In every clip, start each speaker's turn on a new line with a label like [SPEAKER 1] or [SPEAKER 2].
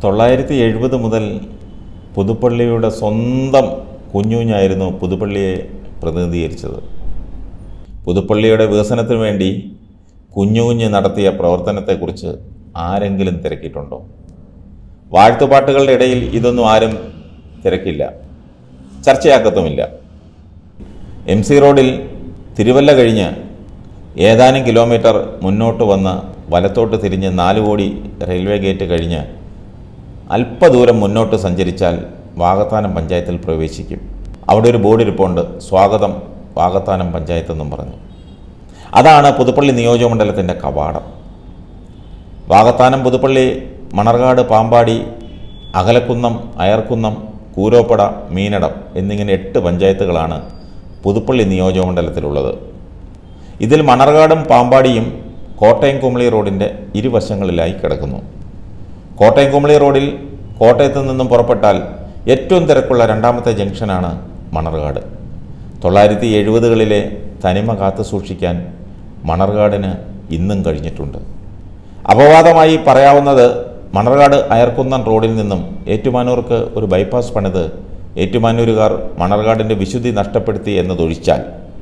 [SPEAKER 1] തൊള്ളായിരത്തി എഴുപത് മുതൽ പുതുപ്പള്ളിയുടെ സ്വന്തം കുഞ്ഞുഞ്ഞായിരുന്നു പുതുപ്പള്ളിയെ പ്രതിനിധീകരിച്ചത് പുതുപ്പള്ളിയുടെ വികസനത്തിനു വേണ്ടി കുഞ്ഞുകുഞ്ഞ് നടത്തിയ പ്രവർത്തനത്തെക്കുറിച്ച് ആരെങ്കിലും തിരക്കിയിട്ടുണ്ടോ വാഴ്ത്തുപാട്ടുകളുടെ ഇടയിൽ ഇതൊന്നും ആരും തിരക്കില്ല ചർച്ചയാക്കത്തുമില്ല എം സി റോഡിൽ തിരുവല്ല കഴിഞ്ഞ് ഏതാനും കിലോമീറ്റർ മുന്നോട്ട് വന്ന് വലത്തോട്ട് തിരിഞ്ഞ് നാല് കോടി റെയിൽവേ ഗേറ്റ് കഴിഞ്ഞ് അല്പദൂരം മുന്നോട്ട് സഞ്ചരിച്ചാൽ വാകത്താനം പഞ്ചായത്തിൽ പ്രവേശിക്കും അവിടെ ഒരു ബോർഡ് ഇരിപ്പുണ്ട് സ്വാഗതം വാകത്താനം പഞ്ചായത്ത് എന്നും പറഞ്ഞു അതാണ് പുതുപ്പള്ളി നിയോജകമണ്ഡലത്തിൻ്റെ കവാടം വാകത്താനം പുതുപ്പള്ളി മണർകാട് പാമ്പാടി അകലക്കുന്നം അയർക്കുന്നം കൂരോപ്പട മീനടം എന്നിങ്ങനെ എട്ട് പഞ്ചായത്തുകളാണ് പുതുപ്പള്ളി നിയോജകമണ്ഡലത്തിലുള്ളത് ഇതിൽ മണർകാടും പാമ്പാടിയും കോട്ടയം കുമളി റോഡിൻ്റെ ഇരുവശങ്ങളിലായി കിടക്കുന്നു കോട്ടയം കുമളി റോഡിൽ കോട്ടയത്ത് നിന്നും പുറപ്പെട്ടാൽ ഏറ്റവും തിരക്കുള്ള രണ്ടാമത്തെ ജംഗ്ഷനാണ് മണർകാട് തൊള്ളായിരത്തി എഴുപതുകളിലെ തനിമ കാത്തു സൂക്ഷിക്കാൻ മണർകാടിന് ഇന്നും കഴിഞ്ഞിട്ടുണ്ട് അപവാദമായി പറയാവുന്നത് മണർകാട് അയർക്കുന്നം റോഡിൽ നിന്നും ഏറ്റുമാനൂർക്ക് ഒരു ബൈപ്പാസ് പണിത് ഏറ്റുമാനൂരുകാർ മണർകാടിൻ്റെ വിശുദ്ധി നഷ്ടപ്പെടുത്തി എന്നതൊഴിച്ചാൽ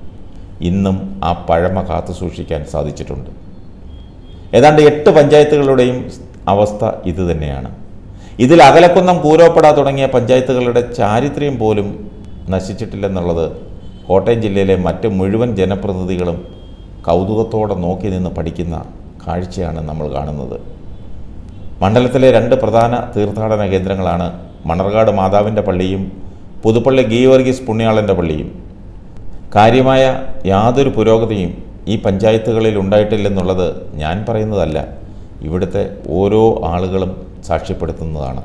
[SPEAKER 1] ഇന്നും ആ പഴമ കാത്തു സൂക്ഷിക്കാൻ സാധിച്ചിട്ടുണ്ട് ഏതാണ്ട് എട്ട് പഞ്ചായത്തുകളുടെയും അവസ്ഥ ഇതുതന്നെയാണ് ഇതിൽ അകലക്കുന്നം കൂരോപ്പട തുടങ്ങിയ പഞ്ചായത്തുകളുടെ ചാരിത്രം പോലും നശിച്ചിട്ടില്ലെന്നുള്ളത് കോട്ടയം ജില്ലയിലെ മറ്റ് മുഴുവൻ ജനപ്രതിനിധികളും കൗതുകത്തോടെ നോക്കി നിന്ന് പഠിക്കുന്ന കാഴ്ചയാണ് നമ്മൾ കാണുന്നത് മണ്ഡലത്തിലെ രണ്ട് പ്രധാന തീർത്ഥാടന കേന്ദ്രങ്ങളാണ് മണർകാട് മാതാവിൻ്റെ പള്ളിയും പുതുപ്പള്ളി ഗീവർഗീസ് പുണ്യാളൻ്റെ പള്ളിയും കാര്യമായ യാതൊരു പുരോഗതിയും ഈ പഞ്ചായത്തുകളിൽ ഉണ്ടായിട്ടില്ലെന്നുള്ളത് ഞാൻ പറയുന്നതല്ല ഇവിടുത്തെ ഓരോ ആളുകളും സാക്ഷ്യപ്പെടുത്തുന്നതാണ്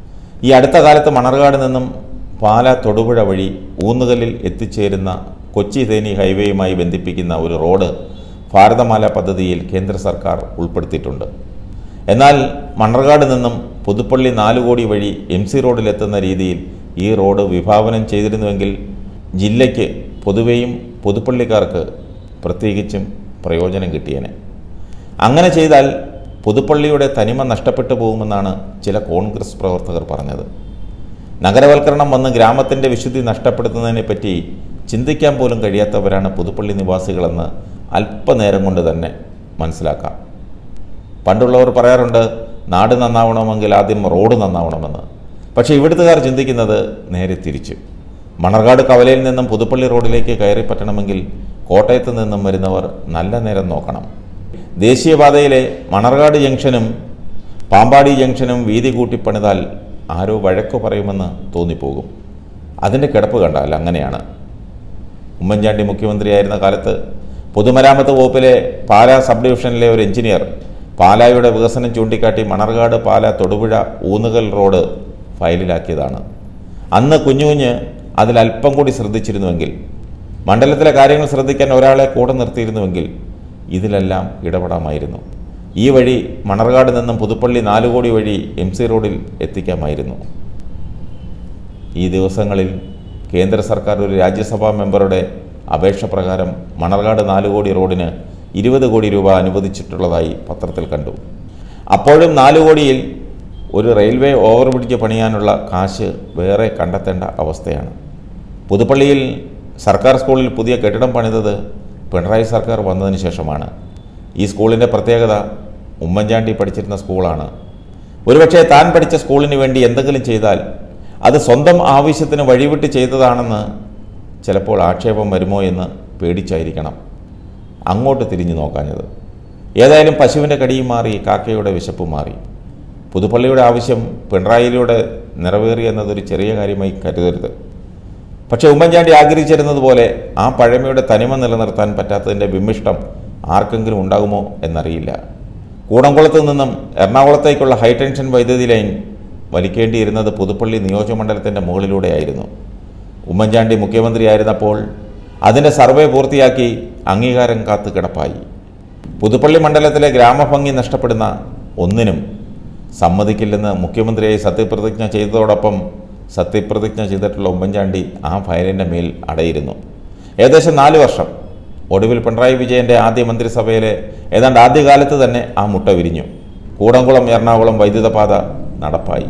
[SPEAKER 1] ഈ അടുത്ത കാലത്ത് മണർകാട് നിന്നും പാല തൊടുപുഴ വഴി ഊന്നുകല്ലിൽ എത്തിച്ചേരുന്ന കൊച്ചി തേനി ഹൈവേയുമായി ബന്ധിപ്പിക്കുന്ന ഒരു റോഡ് ഭാരതമാല പദ്ധതിയിൽ കേന്ദ്ര സർക്കാർ ഉൾപ്പെടുത്തിയിട്ടുണ്ട് എന്നാൽ മണർകാട് നിന്നും പുതുപ്പള്ളി നാല് കോടി വഴി എം സി റോഡിലെത്തുന്ന രീതിയിൽ ഈ റോഡ് വിഭാവനം ചെയ്തിരുന്നുവെങ്കിൽ ജില്ലയ്ക്ക് പൊതുവെയും പുതുപ്പള്ളിക്കാർക്ക് പ്രത്യേകിച്ചും പ്രയോജനം കിട്ടിയേനെ അങ്ങനെ ചെയ്താൽ പുതുപ്പള്ളിയുടെ തനിമ നഷ്ടപ്പെട്ടു പോകുമെന്നാണ് ചില കോൺഗ്രസ് പ്രവർത്തകർ പറഞ്ഞത് നഗരവൽക്കരണം വന്ന് ഗ്രാമത്തിൻ്റെ വിശുദ്ധി നഷ്ടപ്പെടുത്തുന്നതിനെപ്പറ്റി ചിന്തിക്കാൻ പോലും കഴിയാത്തവരാണ് പുതുപ്പള്ളി നിവാസികളെന്ന് അല്പനേരം കൊണ്ട് തന്നെ മനസ്സിലാക്കാം പണ്ടുള്ളവർ പറയാറുണ്ട് നാട് നന്നാവണമെങ്കിൽ ആദ്യം റോഡ് നന്നാവണമെന്ന് പക്ഷേ ഇവിടുത്തുകാർ ചിന്തിക്കുന്നത് നേരെ തിരിച്ചു മണർകാട് കവലയിൽ നിന്നും പുതുപ്പള്ളി റോഡിലേക്ക് കയറി പറ്റണമെങ്കിൽ കോട്ടയത്ത് നിന്നും വരുന്നവർ നല്ല നേരം നോക്കണം ദേശീയപാതയിലെ മണർകാട് ജംഗ്ഷനും പാമ്പാടി ജംഗ്ഷനും വീതി കൂട്ടി പണിതാൽ ആരോ വഴക്കു പറയുമെന്ന് തോന്നിപ്പോകും അതിൻ്റെ കിടപ്പ് കണ്ടാൽ അങ്ങനെയാണ് ഉമ്മൻചാണ്ടി മുഖ്യമന്ത്രിയായിരുന്ന കാലത്ത് പൊതുമരാമത്ത് വകുപ്പിലെ പാലാ സബ് ഡിവിഷനിലെ ഒരു എഞ്ചിനീയർ പാലായുടെ വികസനം ചൂണ്ടിക്കാട്ടി മണർകാട് പാല തൊടുപുഴ ഊന്നുകൽ റോഡ് ഫയലിലാക്കിയതാണ് അന്ന് കുഞ്ഞുകുഞ്ഞ് അതിൽ അല്പം കൂടി ശ്രദ്ധിച്ചിരുന്നുവെങ്കിൽ മണ്ഡലത്തിലെ കാര്യങ്ങൾ ശ്രദ്ധിക്കാൻ ഒരാളെ കൂടെ നിർത്തിയിരുന്നുവെങ്കിൽ ഇതിലെല്ലാം ഇടപെടാമായിരുന്നു ഈ വഴി മണർകാട് നിന്നും പുതുപ്പള്ളി നാല് കോടി വഴി എം സി റോഡിൽ എത്തിക്കാമായിരുന്നു ഈ ദിവസങ്ങളിൽ കേന്ദ്ര സർക്കാർ ഒരു രാജ്യസഭാ മെമ്പറുടെ അപേക്ഷ പ്രകാരം മണർകാട് നാല് കോടി റോഡിന് ഇരുപത് കോടി രൂപ അനുവദിച്ചിട്ടുള്ളതായി പത്രത്തിൽ കണ്ടു അപ്പോഴും നാല് കോടിയിൽ ഒരു റെയിൽവേ ഓവർബ്രിഡ്ജ് പണിയാനുള്ള കാശ് വേറെ കണ്ടെത്തേണ്ട അവസ്ഥയാണ് പുതുപ്പള്ളിയിൽ സർക്കാർ സ്കൂളിൽ പുതിയ കെട്ടിടം പണിതത് പിണറായി സർക്കാർ വന്നതിന് ശേഷമാണ് ഈ സ്കൂളിൻ്റെ പ്രത്യേകത ഉമ്മൻചാണ്ടി പഠിച്ചിരുന്ന സ്കൂളാണ് ഒരുപക്ഷെ താൻ പഠിച്ച സ്കൂളിന് വേണ്ടി എന്തെങ്കിലും ചെയ്താൽ അത് സ്വന്തം ആവശ്യത്തിന് വഴിവിട്ട് ചെയ്തതാണെന്ന് ചിലപ്പോൾ ആക്ഷേപം വരുമോ എന്ന് പേടിച്ചായിരിക്കണം അങ്ങോട്ട് തിരിഞ്ഞു നോക്കാഞ്ഞത് ഏതായാലും പശുവിൻ്റെ കടിയും മാറി കാക്കയുടെ വിശപ്പ് മാറി പുതുപ്പള്ളിയുടെ ആവശ്യം പിണറായിയിലൂടെ നിറവേറി എന്നതൊരു ചെറിയ കാര്യമായി കരുതരുത് പക്ഷേ ഉമ്മൻചാണ്ടി ആഗ്രഹിച്ചിരുന്നത് പോലെ ആ പഴമയുടെ തനിമ നിലനിർത്താൻ പറ്റാത്തതിൻ്റെ വിമിഷ്ടം ആർക്കെങ്കിലും ഉണ്ടാകുമോ എന്നറിയില്ല കൂടംകുളത്ത് നിന്നും എറണാകുളത്തേക്കുള്ള ഹൈടെൻഷൻ വൈദ്യുതി ലൈൻ വലിക്കേണ്ടിയിരുന്നത് പുതുപ്പള്ളി നിയോജകമണ്ഡലത്തിൻ്റെ മുകളിലൂടെയായിരുന്നു ഉമ്മൻചാണ്ടി മുഖ്യമന്ത്രിയായിരുന്നപ്പോൾ അതിൻ്റെ സർവേ പൂർത്തിയാക്കി അംഗീകാരം കാത്ത് കിടപ്പായി പുതുപ്പള്ളി മണ്ഡലത്തിലെ ഗ്രാമഭംഗി നഷ്ടപ്പെടുന്ന ഒന്നിനും സമ്മതിക്കില്ലെന്ന് മുഖ്യമന്ത്രിയായി സത്യപ്രതിജ്ഞ ചെയ്തതോടൊപ്പം സത്യപ്രതിജ്ഞ ചെയ്തിട്ടുള്ള ഉമ്മൻചാണ്ടി ആ ഫയലിൻ്റെ മേൽ അടയിരുന്നു ഏകദേശം നാല് വർഷം ഒടുവിൽ പിണറായി വിജയൻ്റെ ആദ്യ മന്ത്രിസഭയിലെ ഏതാണ്ട് ആദ്യകാലത്ത് തന്നെ ആ മുട്ട വിരിഞ്ഞു കൂടംകുളം എറണാകുളം വൈദ്യുതപാത നടപ്പായി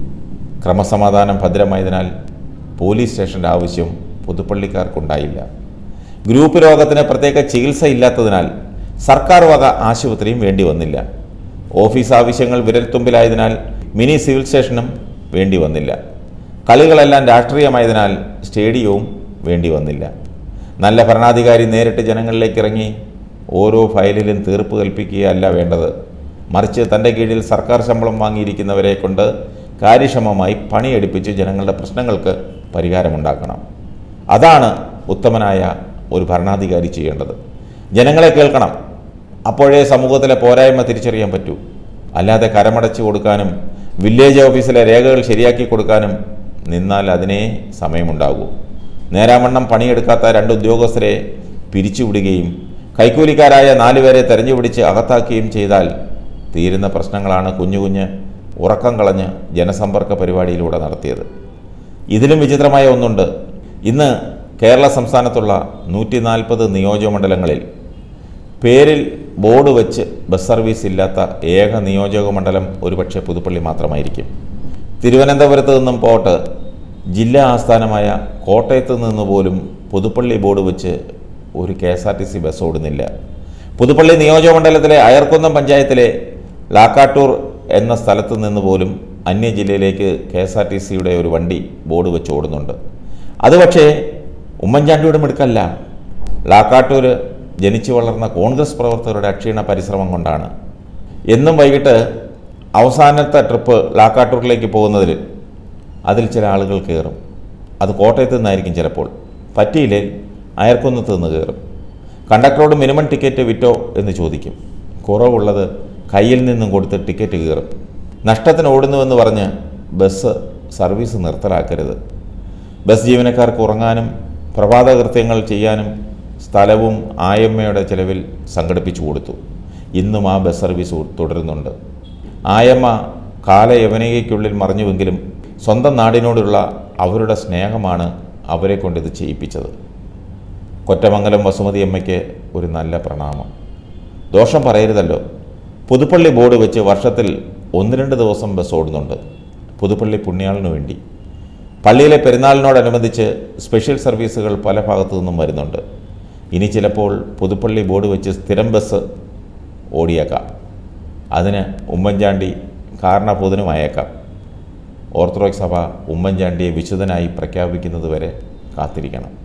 [SPEAKER 1] ക്രമസമാധാനം ഭദ്രമായതിനാൽ പോലീസ് സ്റ്റേഷൻ്റെ ആവശ്യം പുതുപ്പള്ളിക്കാർക്കുണ്ടായില്ല ഗ്രൂപ്പ് രോഗത്തിന് പ്രത്യേക ചികിത്സ ഇല്ലാത്തതിനാൽ സർക്കാർ വക ആശുപത്രിയും വേണ്ടി വന്നില്ല ഓഫീസ് ആവശ്യങ്ങൾ വിരൽത്തുമ്പിലായതിനാൽ മിനി സിവിൽ സ്റ്റേഷനും വേണ്ടി വന്നില്ല കളികളെല്ലാം രാഷ്ട്രീയമായതിനാൽ സ്റ്റേഡിയവും വേണ്ടി വന്നില്ല നല്ല ഭരണാധികാരി നേരിട്ട് ജനങ്ങളിലേക്ക് ഇറങ്ങി ഓരോ ഫയലിലും തീർപ്പ് കൽപ്പിക്കുകയല്ല വേണ്ടത് മറിച്ച് തൻ്റെ കീഴിൽ സർക്കാർ ശമ്പളം വാങ്ങിയിരിക്കുന്നവരെ കൊണ്ട് കാര്യക്ഷമമായി പണിയെടുപ്പിച്ച് ജനങ്ങളുടെ പ്രശ്നങ്ങൾക്ക് പരിഹാരമുണ്ടാക്കണം അതാണ് ഉത്തമനായ ഒരു ഭരണാധികാരി ചെയ്യേണ്ടത് ജനങ്ങളെ കേൾക്കണം അപ്പോഴേ സമൂഹത്തിലെ പോരായ്മ തിരിച്ചറിയാൻ പറ്റൂ അല്ലാതെ കരമടച്ചു കൊടുക്കാനും വില്ലേജ് ഓഫീസിലെ രേഖകൾ ശരിയാക്കി കൊടുക്കാനും നിന്നാൽ അതിനേ സമയമുണ്ടാകൂ നേരാവണ്ണം പണിയെടുക്കാത്ത രണ്ട് ഉദ്യോഗസ്ഥരെ പിരിച്ചുവിടുകയും കൈക്കൂലിക്കാരായ നാലുപേരെ തെരഞ്ഞുപിടിച്ച് അകത്താക്കുകയും ചെയ്താൽ തീരുന്ന പ്രശ്നങ്ങളാണ് കുഞ്ഞു കുഞ്ഞ് ഉറക്കം കളഞ്ഞ് ജനസമ്പർക്ക പരിപാടിയിലൂടെ നടത്തിയത് ഇതിലും വിചിത്രമായ ഒന്നുണ്ട് ഇന്ന് കേരള സംസ്ഥാനത്തുള്ള നൂറ്റി നാൽപ്പത് നിയോജകമണ്ഡലങ്ങളിൽ പേരിൽ ബോർഡ് വെച്ച് ബസ് സർവീസ് ഇല്ലാത്ത ഏക നിയോജക മണ്ഡലം ഒരുപക്ഷെ പുതുപ്പള്ളി മാത്രമായിരിക്കും തിരുവനന്തപുരത്ത് നിന്നും പോട്ട് ജില്ലാ ആസ്ഥാനമായ കോട്ടയത്ത് നിന്ന് പോലും പുതുപ്പള്ളി ബോർഡ് വെച്ച് ഒരു K S R T C bus ഓടുന്നില്ല പുതുപ്പള്ളി നിയോജകമണ്ഡലത്തിലെ അയർക്കുന്നം പഞ്ചായത്തിലെ ലാക്കാട്ടൂർ എന്ന സ്ഥലത്ത് നിന്ന് പോലും അന്യ ജില്ലയിലേക്ക് കെ എസ് ആർ ടി സിയുടെ ഒരു വണ്ടി ബോർഡ് വെച്ച് ഓടുന്നുണ്ട് അത് പക്ഷേ ഉമ്മൻചാണ്ടിയുടെ മിടുക്കല്ല ലാക്കാട്ടൂർ ജനിച്ചു വളർന്ന കോൺഗ്രസ് പ്രവർത്തകരുടെ അക്ഷീണ പരിശ്രമം കൊണ്ടാണ് എന്നും വൈകിട്ട് അവസാനത്തെ ട്രിപ്പ് ലാക്കാട്ടൂരിലേക്ക് പോകുന്നതിൽ അതിൽ ചില ആളുകൾ കയറും അത് കോട്ടയത്ത് നിന്നായിരിക്കും ചിലപ്പോൾ പറ്റിയില്ലേ അയർക്കുന്നത്ത് നിന്ന് കയറും കണ്ടക്ടറോട് മിനിമം ടിക്കറ്റ് വിറ്റോ എന്ന് ചോദിക്കും കുറവുള്ളത് കയ്യിൽ നിന്നും കൊടുത്ത് ടിക്കറ്റ് കയറും നഷ്ടത്തിന് ഓടുന്നുവെന്ന് പറഞ്ഞ് ബസ് സർവീസ് നിർത്തലാക്കരുത് ബസ് ജീവനക്കാർക്ക് ഉറങ്ങാനും പ്രഭാത കൃത്യങ്ങൾ ചെയ്യാനും സ്ഥലവും ആയമ്മയുടെ ചിലവിൽ സംഘടിപ്പിച്ചു കൊടുത്തു ഇന്നും ആ ബസ് സർവീസ് തുടരുന്നുണ്ട് ആയമ്മ കാലയവനികയ്ക്കുള്ളിൽ മറിഞ്ഞുവെങ്കിലും സ്വന്തം നാടിനോടുള്ള അവരുടെ സ്നേഹമാണ് അവരെ കൊണ്ടിത് ചെയ്യിപ്പിച്ചത് കൊറ്റമംഗലം വസുമതി അമ്മയ്ക്ക് ഒരു നല്ല പ്രണാമം ദോഷം പറയരുതല്ലോ പുതുപ്പള്ളി ബോർഡ് വെച്ച് വർഷത്തിൽ ഒന്ന് രണ്ട് ദിവസം ബസ് ഓടുന്നുണ്ട് പുതുപ്പള്ളി പുണ്യാളിനു വേണ്ടി പള്ളിയിലെ പെരുന്നാളിനോടനുബന്ധിച്ച് സ്പെഷ്യൽ സർവീസുകൾ പല ഭാഗത്തു നിന്നും വരുന്നുണ്ട് ഇനി ചിലപ്പോൾ പുതുപ്പള്ളി ബോർഡ് വെച്ച് സ്ഥിരം ബസ് ഓടിയേക്കാം അതിന് ഉമ്മൻചാണ്ടി കാരണഭൂതനുമായേക്കാം ഓർത്തഡോക്സ് സഭ ഉമ്മൻചാണ്ടിയെ വിശുദ്ധനായി പ്രഖ്യാപിക്കുന്നതുവരെ കാത്തിരിക്കണം